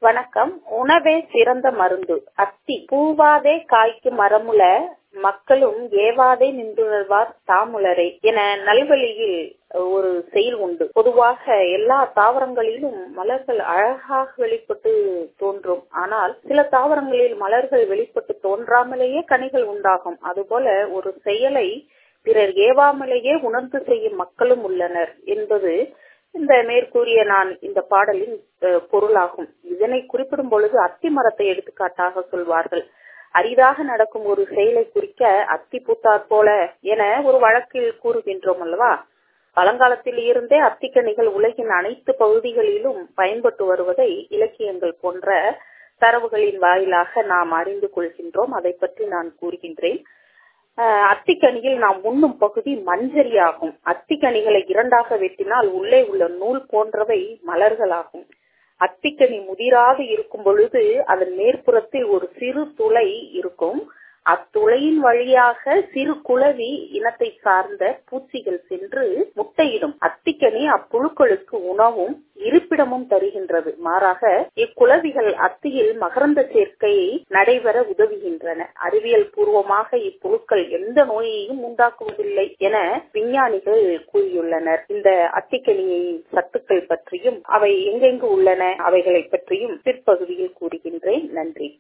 வணக்கம் உணவே சிறந்த மருந்து அத்தி பூவாதே காய்க்கும் மரமுல மக்களும் ஏவாதே நின்றுணர்வார் தாமுலரே என நல்வழியில் ஒரு செயல் உண்டு பொதுவாக எல்லா தாவரங்களிலும் மலர்கள் அழகாக வெளிப்பட்டு தோன்றும் ஆனால் சில தாவரங்களில் மலர்கள் வெளிப்பட்டு தோன்றாமலேயே கனிகள் உண்டாகும் அதுபோல ஒரு செயலை பிறர் ஏவாமலேயே உணர்ந்து செய்யும் மக்களும் உள்ளனர் என்பது இந்த மேற்கூறிய நான் இந்த பாடலின் பொருளாகும் இதனை குறிப்பிடும் பொழுது அத்தி மரத்தை எடுத்துக்காட்டாக சொல்வார்கள் அரிதாக நடக்கும் ஒரு செயலை குறிக்க அத்தி பூத்தாற் போல என ஒரு வழக்கில் கூறுகின்றோம் அல்லவா பழங்காலத்தில் இருந்தே அத்திக்கனிகள் உலகின் அனைத்து பகுதிகளிலும் பயன்பட்டு வருவதை இலக்கியங்கள் போன்ற தரவுகளின் வாயிலாக நாம் அறிந்து கொள்கின்றோம் அதை பற்றி நான் கூறுகின்றேன் அத்திக்கனியில் நாம் உண்ணும் பகுதி மஞ்சரியாகும் அத்திக்கனிகளை இரண்டாக வெட்டினால் உள்ளே உள்ள நூல் போன்றவை மலர்களாகும் அத்திக்கனி முதிராது இருக்கும் பொழுது அதன் மேற்புறத்தில் ஒரு சிறு துளை இருக்கும் அத்துளையின் வழியாக சிறு குளவி இனத்தை சார்ந்த பூச்சிகள் சென்று முட்டையிடும் அத்திக்கனி அப்புழுக்களுக்கு உணவும் இருப்பிடமும் தருகின்றது மாறாக இக்குளவிகள் அத்தியில் மகரந்த சேர்க்கையை நடைபெற உதவுகின்றன அறிவியல் பூர்வமாக இப்புழுக்கள் எந்த நோயையும் உண்டாக்குவதில்லை என விஞ்ஞானிகள் கூறியுள்ளனர் இந்த அத்திக்கனியின் சத்துக்கள் பற்றியும் அவை எங்கெங்கு உள்ளன அவைகளை பற்றியும் பிற்பகுதியில் கூறுகின்றேன் நன்றி